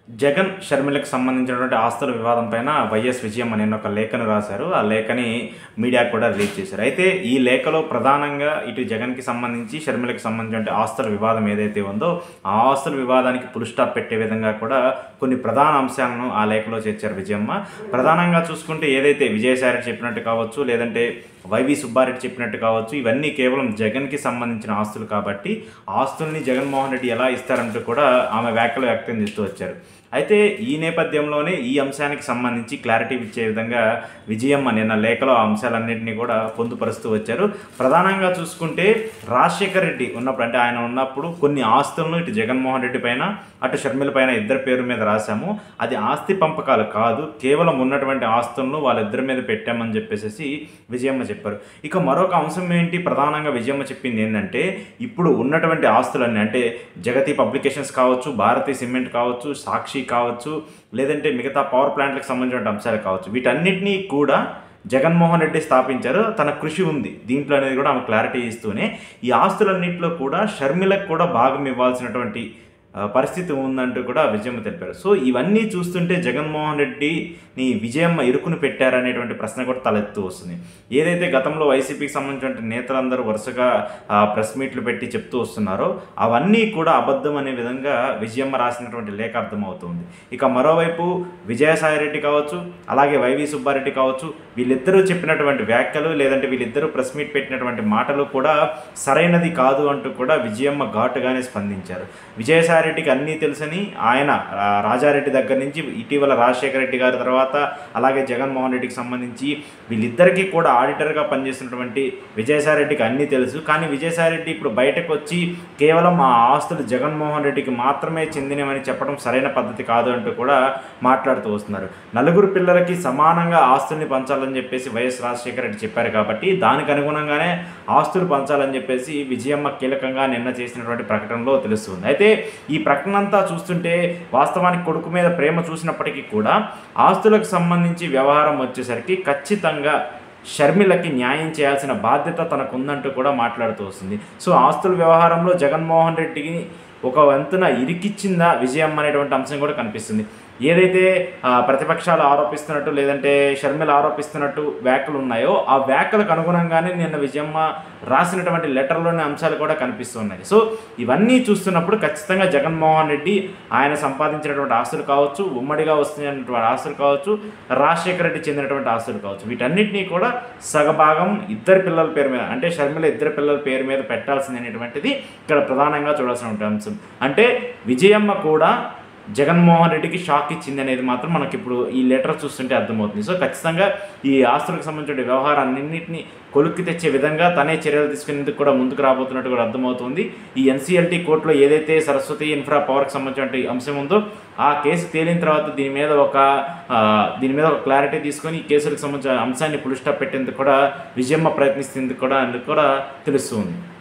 జగన్ షర్మిలకు సంబంధించినటువంటి ఆస్తుల వివాదం పైన వైఎస్ విజయం అనే ఒక లేఖను రాశారు ఆ లేఖని మీడియా కూడా రిలీజ్ చేశారు అయితే ఈ లేఖలో ప్రధానంగా ఇటు జగన్కి సంబంధించి షర్మిలకు సంబంధించిన ఆస్తుల వివాదం ఏదైతే ఉందో ఆ ఆస్తుల వివాదానికి పుల్ స్టాప్ పెట్టే విధంగా కూడా కొన్ని ప్రధాన అంశాలను ఆ లేఖలో చేర్చారు విజయమ్మ ప్రధానంగా చూసుకుంటే ఏదైతే విజయసాయి చెప్పినట్టు కావచ్చు లేదంటే వైవి సుబ్బారెడ్డి చెప్పినట్టు కావచ్చు ఇవన్నీ కేవలం జగన్కి సంబంధించిన ఆస్తులు కాబట్టి ఆస్తుల్ని జగన్మోహన్ రెడ్డి ఎలా ఇస్తారంటూ కూడా ఆమె వ్యాఖ్యలు వ్యక్తం చేస్తూ వచ్చారు అయితే ఈ నేపథ్యంలోనే ఈ అంశానికి సంబంధించి క్లారిటీ ఇచ్చే విధంగా విజయమ్మ నిన్న లేఖలో ఆ అంశాలన్నింటినీ కూడా పొందుపరుస్తూ వచ్చారు ప్రధానంగా చూసుకుంటే రాజశేఖర్ రెడ్డి ఉన్నప్పుడు అంటే ఆయన ఉన్నప్పుడు కొన్ని ఆస్తులను ఇటు జగన్మోహన్ రెడ్డి పైన అటు షర్మిల పైన ఇద్దరి పేరు మీద రాశాము అది ఆస్తి పంపకాలు కాదు కేవలం ఉన్నటువంటి ఆస్తులను వాళ్ళిద్దరి మీద పెట్టామని చెప్పేసి విజయమ్మ చెప్పారు ఇక మరొక అంశం ఏంటి ప్రధానంగా విజయమ్మ చెప్పింది ఏంటంటే ఇప్పుడు ఉన్నటువంటి ఆస్తులన్నీ అంటే జగతి పబ్లికేషన్స్ కావచ్చు భారతీ సిమెంట్ కావచ్చు సాక్షి కావచ్చు లేదంటే మిగతా పవర్ ప్లాంట్లకు సంబంధించిన అంశాలు కావచ్చు వీటన్నిటినీ కూడా జగన్మోహన్ రెడ్డి స్థాపించారు తన కృషి ఉంది దీంట్లో అనేది కూడా ఆమె క్లారిటీ ఇస్తూనే ఈ ఆస్తులన్నింటిలో కూడా షర్మిలకు కూడా భాగం ఇవ్వాల్సినటువంటి ఆ, పరిస్థితి ఉందంటూ కూడా విజయమ్మ తెలిపారు సో ఇవన్నీ చూస్తుంటే జగన్మోహన్ రెడ్డిని విజయమ్మ ఇరుకును పెట్టారనేటువంటి ప్రశ్న కూడా తలెత్తు వస్తుంది ఏదైతే గతంలో వైసీపీకి సంబంధించిన నేతలందరూ వరుసగా ఆ, ప్రెస్ మీట్లు పెట్టి చెప్తూ వస్తున్నారో అవన్నీ కూడా అబద్ధం అనే విధంగా విజయమ్మ రాసినటువంటి లేఖ అర్థమవుతుంది ఇక మరోవైపు విజయసాయి రెడ్డి కావచ్చు అలాగే వైవి సుబ్బారెడ్డి కావచ్చు వీళ్ళిద్దరూ చెప్పినటువంటి వ్యాఖ్యలు లేదంటే వీళ్ళిద్దరూ ప్రెస్ మీట్ పెట్టినటువంటి మాటలు కూడా సరైనది కాదు అంటూ కూడా విజయమ్మ ఘాటుగానే స్పందించారు విజయసాయి రెడ్డికి అన్నీ తెలుసని ఆయన ఆ, రాజారెడ్డి దగ్గర నుంచి ఇటీవల రాజశేఖర రెడ్డి గారి తర్వాత అలాగే జగన్మోహన్ రెడ్డికి సంబంధించి వీళ్ళిద్దరికీ కూడా ఆడిటర్గా పనిచేస్తున్నటువంటి విజయసాయి రెడ్డికి అన్నీ తెలుసు కానీ విజయసాయి రెడ్డి ఇప్పుడు బయటకు వచ్చి కేవలం ఆ ఆస్తులు జగన్మోహన్ రెడ్డికి మాత్రమే చెందినవని చెప్పడం సరైన పద్ధతి కాదు అంటూ కూడా మాట్లాడుతూ వస్తున్నారు నలుగురు పిల్లలకి సమానంగా ఆస్తుల్ని పంచాలని చెప్పేసి వైఎస్ రాజశేఖర రెడ్డి చెప్పారు కాబట్టి దానికి అనుగుణంగానే ఆస్తులు పంచాలని చెప్పేసి విజయమ్మ కీలకంగా నిన్న చేసినటువంటి ప్రకటనలో తెలుస్తుంది అయితే ఈ ప్రకటన అంతా చూస్తుంటే వాస్తవానికి కొడుకు మీద ప్రేమ చూసినప్పటికీ కూడా ఆస్తులకు సంబంధించి వ్యవహారం వచ్చేసరికి ఖచ్చితంగా షర్మిలకి న్యాయం చేయాల్సిన బాధ్యత తనకుందంటూ కూడా మాట్లాడుతూ వస్తుంది సో ఆస్తుల వ్యవహారంలో జగన్మోహన్ రెడ్డికి ఒక వంతున ఇరికిచ్చిందా విజయం అనేటువంటి అంశం కూడా కనిపిస్తుంది ఏదైతే ఆ, ప్రతిపక్షాలు ఆరోపిస్తున్నట్టు లేదంటే షర్మిల ఆరోపిస్తున్నట్టు వ్యాఖ్యలు ఉన్నాయో ఆ వ్యాఖ్యలకు అనుగుణంగానే నిన్న విజయమ్మ రాసినటువంటి లెటర్లోని అంశాలు కూడా కనిపిస్తున్నాయి సో ఇవన్నీ చూస్తున్నప్పుడు ఖచ్చితంగా జగన్మోహన్ రెడ్డి ఆయన సంపాదించినటువంటి ఆస్తులు కావచ్చు ఉమ్మడిగా వస్తున్నటువంటి ఆస్తులు కావచ్చు రాజశేఖర రెడ్డి చెందినటువంటి ఆస్తులు కావచ్చు వీటన్నిటినీ కూడా సగభాగం ఇద్దరు పిల్లల పేరు మీద అంటే షర్మిల ఇద్దరు పిల్లల పేరు మీద పెట్టాల్సింది అనేటువంటిది ఇక్కడ ప్రధానంగా చూడాల్సిన అంశం అంటే విజయమ్మ కూడా జగన్మోహన్ రెడ్డికి షాక్ ఇచ్చింది అనేది మాత్రం మనకి ఇప్పుడు ఈ లెటర్ చూస్తుంటే అర్థమవుతుంది సో ఖచ్చితంగా ఈ ఆస్తులకు సంబంధించిన వ్యవహారాన్నింటినీ కొలుక్కి తెచ్చే విధంగా తనే చర్యలు తీసుకునేందుకు కూడా ముందుకు రాబోతున్నట్టు కూడా అర్థమవుతుంది ఈ ఎన్సీఎల్టీ కోర్టులో ఏదైతే సరస్వతి ఇన్ఫ్రా పవర్కి సంబంధించిన అంశం ఉందో ఆ కేసు తేలిన తర్వాత దీని మీద ఒక ఆ, దీని మీద ఒక క్లారిటీ తీసుకొని ఈ కేసులకు సంబంధించిన అంశాన్ని పులి స్టాప్ పెట్టేందుకు కూడా విజయమ్మ ప్రయత్నిస్తుంది కూడా అందుకు కూడా తెలుస్తుంది